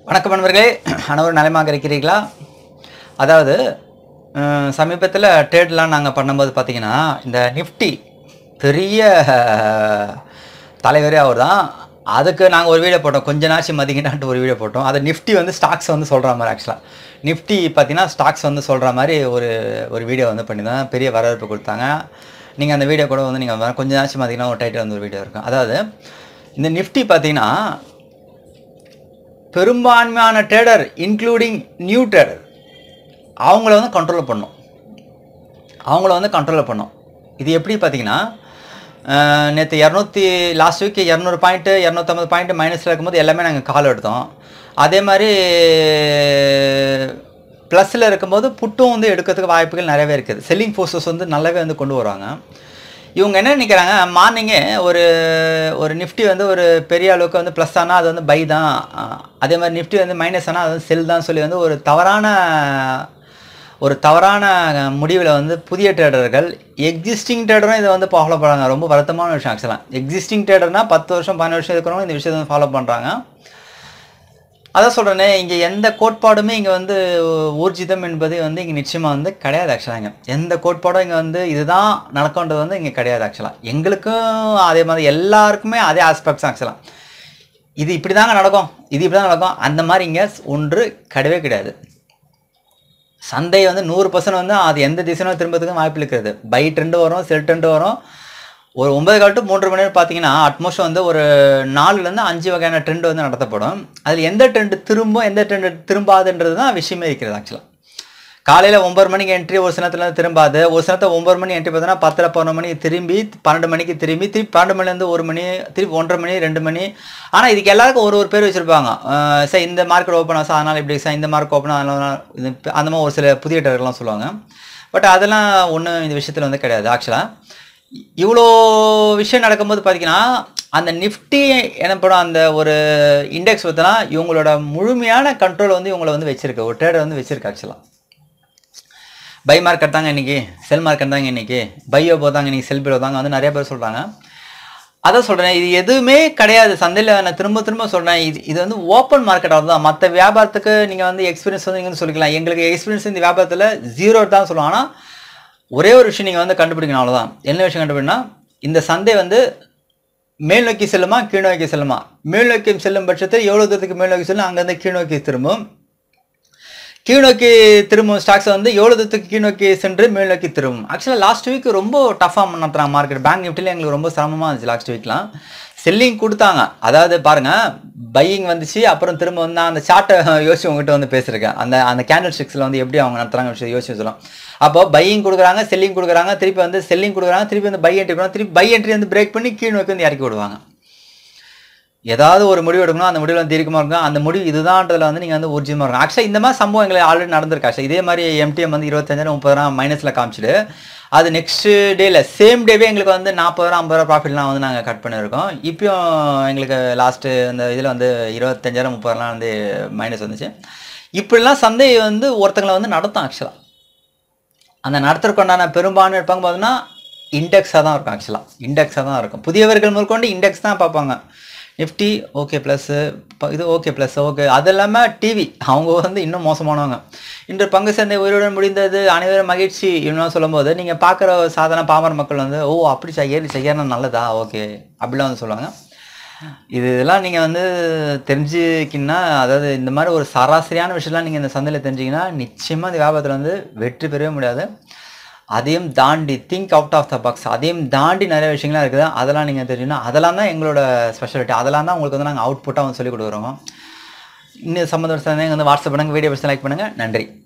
வணக்கம் நண்பர்களே அனைவரும் நலமாக இருக்கிறீர்களா அதாவது சமீபத்தில் ட்ரேட்லாம் நாங்கள் பண்ணும்போது பார்த்தீங்கன்னா இந்த நிஃப்டி பெரிய அஹ், தலைவரே அவர் தான் அதுக்கு நாங்கள் ஒரு வீடியோ போட்டோம் கொஞ்ச நாச்சு மதிக்கிட்டான்ட்டு ஒரு வீடியோ போட்டோம் அது நிஃப்டி வந்து ஸ்டாக்ஸ் வந்து சொல்கிற மாதிரி ஆக்சுவலாக நிஃப்டி பார்த்தீங்கன்னா ஸ்டாக்ஸ் வந்து சொல்கிற மாதிரி ஒரு ஒரு வீடியோ வந்து பண்ணி தான் பெரிய வரவேற்பு கொடுத்தாங்க நீங்கள் அந்த வீடியோ கூட வந்து நீங்கள் கொஞ்ச நாச்சு மதிக்கினா ஒரு டைட்டில் வந்து ஒரு வீடியோ இருக்கும் அதாவது இந்த நிஃப்டி பார்த்தீங்கன்னா பெரும்பான்மையான ட்ரேடர் இன்க்ளூடிங் நியூ ட்ரேடர் அவங்கள வந்து கண்ட்ரோல் பண்ணும் அவங்கள வந்து கண்ட்ரோல் பண்ணும் இது எப்படி பார்த்தீங்கன்னா நேற்று இரநூத்தி லாஸ்ட் வீக் இரநூறு பாயிண்ட்டு இரநூத்தம்பது பாயிண்ட் மைனஸில் இருக்கும்போது எல்லாமே நாங்கள் கால் எடுத்தோம் அதே மாதிரி ப்ளஸில் இருக்கும்போது புட்டும் வந்து எடுக்கிறதுக்கு வாய்ப்புகள் நிறையவே இருக்குது செல்லிங் ஃபோர்ஸஸ் வந்து நல்லாவே வந்து கொண்டு வருவாங்க இவங்க என்ன நினைக்கிறாங்க மார்னிங்கே ஒரு ஒரு நிஃப்டி வந்து ஒரு பெரிய அளவுக்கு வந்து ப்ளஸ் ஆனால் அது வந்து பை தான் அஹ் அதே மாதிரி நிஃப்டி வந்து மைனஸ் ஆனால் அது வந்து செல் தான் சொல்லி வந்து ஒரு தவறான ஒரு தவறான முடிவில் வந்து புதிய ட்ரேடர்கள் எக்ஸிஸ்டிங் ட்ரேடரும் இதை வந்து ஃபாலோ பண்ணுறாங்க ரொம்ப வருத்தமான விஷயம் ஆக்சுவலாக எக்ஸிஸ்டிங் ட்ரேடர்னால் பத்து வருஷம் பன்னெண்டு வருஷம் இருக்கிறவங்க இந்த விஷயத்தை வந்து ஃபாலோ பண்ணுறாங்க அதான் சொல்கிறேனே இங்கே எந்த கோட்பாடுமே இங்கே வந்து ஊர்ஜிதம் என்பது வந்து இங்கே நிச்சயமாக வந்து கிடையாது ஆக்சுவலாக இங்கே எந்த கோட்பாடும் இங்கே வந்து இதுதான் நடக்கும்ன்றது வந்து இங்கே கிடையாது ஆக்சுவலாக எங்களுக்கும் அதே மாதிரி எல்லாருக்குமே அதே ஆஸ்பெக்ட்ஸ் ஆக்சுவலாக இது இப்படி தாங்க நடக்கும் இது இப்படி தான் நடக்கும் அந்த மாதிரி இங்கே ஒன்று கிடையவே கிடையாது சந்தை வந்து நூறு பர்சன்ட் வந்து அது எந்த திசையிலும் திரும்பத்துக்கும் வாய்ப்பு இருக்கிறது பை ட்ரெண்டு வரும் செல் ட்ரெண்டு வரும் ஒரு ஒன்பது கால் டு மூன்று மணி நேரம் பார்த்தீங்கன்னா அட்மோஸ்ட் வந்து ஒரு நாலுலேருந்து அஞ்சு வகையான ட்ரெண்ட் வந்து நடத்தப்படும் அதில் எந்த ட்ரெண்டு திரும்பும் எந்த ட்ரெண்டு திரும்பாதுன்றது தான் விஷயமே இருக்கிறது ஆக்சுவலாக காலையில் ஒம்பது மணிக்கு என்ட்ரி ஒரு சினத்துல திரும்பாது ஒரு சினத்தை ஒம்பது மணி என்ட்ரி பார்த்தோன்னா பத்தில் பதினொரு மணிக்கு திரும்பி பன்னெண்டு மணிக்கு திரும்பி திருப்பி பன்னெண்டு மணிலேருந்து ஒரு மணி திருப்பி ஒன்றரை மணி ரெண்டு மணி ஆனால் இதுக்கு எல்லாருக்கும் ஒரு ஒரு பேர் வச்சுருப்பாங்க சார் இந்த மார்க்கெட் ஓப்பன் ஆகும் சார் அதனால் இப்படி சார் இந்த மார்க் ஓப்பன் அதனால் இது அந்த மாதிரி ஒரு சில புதிய டர்லாம் சொல்லுவாங்க பட் அதெல்லாம் ஒன்றும் இந்த விஷயத்தில் வந்து கிடையாது ஆக்சுவலாக இவ்வளோ விஷயம் நடக்கும்போது பார்த்தீங்கன்னா அந்த நிஃப்டி எனப்படும் அந்த ஒரு இண்டெக்ஸ் பார்த்தோன்னா இவங்களோட முழுமையான கண்ட்ரோல் வந்து இவங்களை வந்து வச்சிருக்கு ஒரு ட்ரேடர் வந்து வச்சிருக்கு ஆக்சுவலாக பை மார்க்கெட் தாங்க இன்றைக்கி செல் மார்க்கெட் தாங்க இன்றைக்கி பையோ போதாங்க இன்றைக்கி செல் பிலோ தாங்க வந்து நிறைய பேர் சொல்கிறாங்க அதான் சொல்கிறேன் இது எதுவுமே கிடையாது சந்தையில் நான் திரும்ப திரும்ப சொல்கிறேன் இது இது வந்து ஓப்பன் மார்க்கெட் தான் மற்ற வியாபாரத்துக்கு நீங்கள் வந்து எக்ஸ்பீரியன்ஸ் வந்து நீங்கள் வந்து சொல்லிக்கலாம் எங்களுக்கு எக்ஸ்பீரியன்ஸ் இந்த வியாபாரத்தில் ஜீரோ தான் சொல்லுவோம் ஆனால் ஒரே ஒரு விஷயம் நீங்கள் வந்து கண்டுபிடிக்கணும் அவ்வளோதான் என்ன விஷயம் கண்டுபிடினா இந்த சந்தை வந்து மேல் நோக்கி செல்லுமா கீழ் நோக்கி செல்லுமா மேல் நோக்கி செல்லும் பட்சத்தில் எவ்வளோ தூரத்துக்கு மேல் நோக்கி செல்லும் அங்கேருந்து கீழ் நோக்கி திரும்பும் கீழ் நோக்கி திரும்பும் ஸ்டாக்ஸ் வந்து எவ்வளோ தூரத்துக்கு கீழ் நோக்கி சென்று மேல் நோக்கி திரும்பும் ஆக்சுவலாக லாஸ்ட் வீக் ரொம்ப டஃபாக நடத்துகிறாங்க மார்க்கெட் பேங்க் நிஃப்டியில் எங்களுக்கு ரொம்ப சிரமமாக இருந்துச்சு லாஸ்ட் வீக்லாம் செல்லிங் கொடுத்தாங்க அதாவது பாருங்கள் பையிங் வந்துச்சு அப்புறம் திரும்ப வந்து நான் அந்த சார்ட்டை யோசிச்சு உங்ககிட்ட வந்து பேசியிருக்கேன் அந்த அந்த கேண்டில் ஸ்டிக்ஸில் வந்து எப்படி அவங்க நடத்துறாங்க விஷயம் யோசிச்சு சொல்லலாம் அப்போ பையிங் கொடுக்குறாங்க செல்லிங் கொடுக்குறாங்க திருப்பி வந்து செல்லிங் கொடுக்குறாங்க திருப்பி வந்து பை என்ட்ரி பண்ணுறாங்க திருப்பி பை என்ட்ரி வந்து பிரேக் பண்ணி கீழ் நோக்கி வந்து இறக்கி விடுவாங்க ஏதாவது ஒரு முடிவு எடுக்கணும் அந்த முடிவில் வந்து தீர்க்கமாக இருக்கும் அந்த முடிவு இதுதான்றதுல வந்து நீங்கள் வந்து ஊர்ஜிதமாக இருக்கும் ஆக்சுவலாக இந்த மாதிரி சம்பவம் எங்களுக்கு ஆல்ரெடி நடந்திருக்கு ஆக்சுவலாக இதே மாதிரி எம்டிஎம் வந்து இருபத்தஞ்சாயிரம் முப்பதாயிரம் மைனஸில் காமிச்சிட்டு அது நெக்ஸ்ட் டேல சேம் டேவே எங்களுக்கு வந்து நாற்பது ரூபா ஐம்பது ரூபா ப்ராஃபிட்லாம் வந்து நாங்கள் கட் பண்ணியிருக்கோம் இப்பயும் எங்களுக்கு லாஸ்ட்டு அந்த இதில் வந்து இருபத்தஞ்சாயிரம் முப்பதாயிரம் வந்து மைனஸ் வந்துச்சு இப்படிலாம் சந்தை வந்து ஒருத்தங்களை வந்து நடத்தும் ஆக்சுவலாக அந்த நடத்துறதுக்குண்டான பெரும்பான்மை இருப்பாங்க பார்த்தீங்கன்னா இண்டெக்ஸாக தான் இருக்கும் ஆக்சுவலாக இண்டெக்ஸாக தான் இருக்கும் புதியவர்கள் முதற்கொண்டு இண்டெக்ஸ் தான் பார்ப்பாங்க நிஃப்டி ஓகே ப்ளஸ்ஸு இது ஓகே ப்ளஸ் ஓகே அது இல்லாமல் டிவி அவங்க வந்து இன்னும் மோசமானவங்க இன்று பங்கு சந்தை உயிருடன் முடிந்தது அனைவரும் மகிழ்ச்சி இன்னும் சொல்லும்போது நீங்கள் பார்க்குற சாதாரண பாமர மக்கள் வந்து ஓ அப்படி செய்ய செய்யணும் நல்லதா ஓகே அப்படிலாம் வந்து சொல்லுவாங்க இது இதெல்லாம் நீங்கள் வந்து தெரிஞ்சுக்கிங்கன்னா அதாவது இந்த மாதிரி ஒரு சராசரியான விஷயம்லாம் நீங்கள் இந்த சந்தையில் தெரிஞ்சிங்கன்னா நிச்சயமாக இந்த வியாபாரத்தில் வந்து வெற்றி பெறவே முடியாது அதையும் தாண்டி think out of the box அதையும் தாண்டி நிறைய விஷயங்கள்லாம் இருக்குது அதெல்லாம் நீங்கள் தெரிஞ்சுக்கணும் அதெல்லாம் தான் எங்களோட ஸ்பெஷாலிட்டி அதெல்லாம் தான் உங்களுக்கு வந்து நாங்கள் அவுட்புட்டாக வந்து சொல்லிக் கொடுக்குறோம் இன்னும் சம்மந்தம் வந்து வாட்ஸ்அப் பண்ணுங்கள் வீடியோ லைக் பண்ணுங்கள் நன்றி